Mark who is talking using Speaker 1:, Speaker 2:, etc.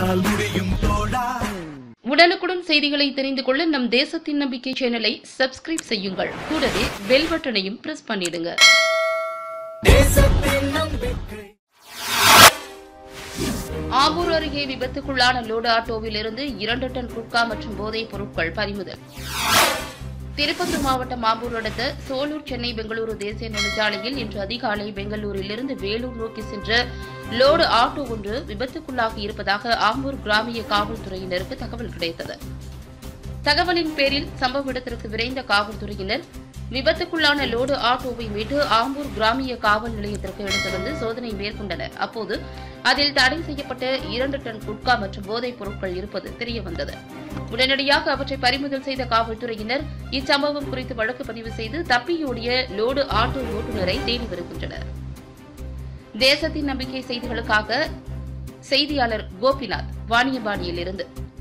Speaker 1: உன்னால் முடியும் தோழா
Speaker 2: உடனுக்குடன் செய்திகளை தெரிந்து கொள்ள நம் தேசத்தின் நம்பிக்கை சேனலை சப்ஸ்கிரைப் செய்யுங்கள் கூடவே பெல் பட்டனையும் பிரஸ் பண்ணிடுங்க
Speaker 1: தேசத்தின் நம்பிக்கை
Speaker 2: ஆம்பூர் அருகே விபத்துக்குள்ளான லோடு ஆட்டோவில் இருந்து இரண்டு டன் குட்கா மற்றும் போதைப் பொருட்கள் பறிமுதல் திருப்பத்தூர் மாவட்டம் ஆம்பூர் அடுத்த சோலூர் சென்னை பெங்களூரு தேசிய நெடுஞ்சாலையில் இன்று அதிகாலை பெங்களூரிலிருந்து வேலூர் நோக்கி சென்ற லோடு ஆட்டோ ஒன்று விபத்துக்குள்ளாகி இருப்பதாக ஆம்பூர் கிராமிய காவல்துறையினருக்கு தகவல் கிடைத்தது தகவலின் பேரில் சம்பவ இடத்திற்கு விரைந்த காவல்துறையினர் விபத்துக்குள்ளான லோடு ஆட்டோவை மீட்டு ஆம்பூர் கிராமிய காவல் நிலையத்திற்கு எடுத்து வந்து சோதனை மேற்கொண்டனர் அப்போது அதில் தடை செய்யப்பட்ட இரண்டு டன் குட்கா மற்றும் போதைப் பொருட்கள் இருப்பது தெரியவந்தது உடனடியாக அவற்றை பறிமுதல் செய்த காவல்துறையினர் இச்சம்பவம் குறித்து வழக்கு பதிவு செய்து தப்பியோடிய லோடு ஆட்டோ ஓட்டுநரை தேடி வருகின்றனர் தேசத்தின் நம்பிக்கை செய்திகளுக்காக செய்தியாளர் கோபிநாத் வாணியம்பாடியில் இருந்து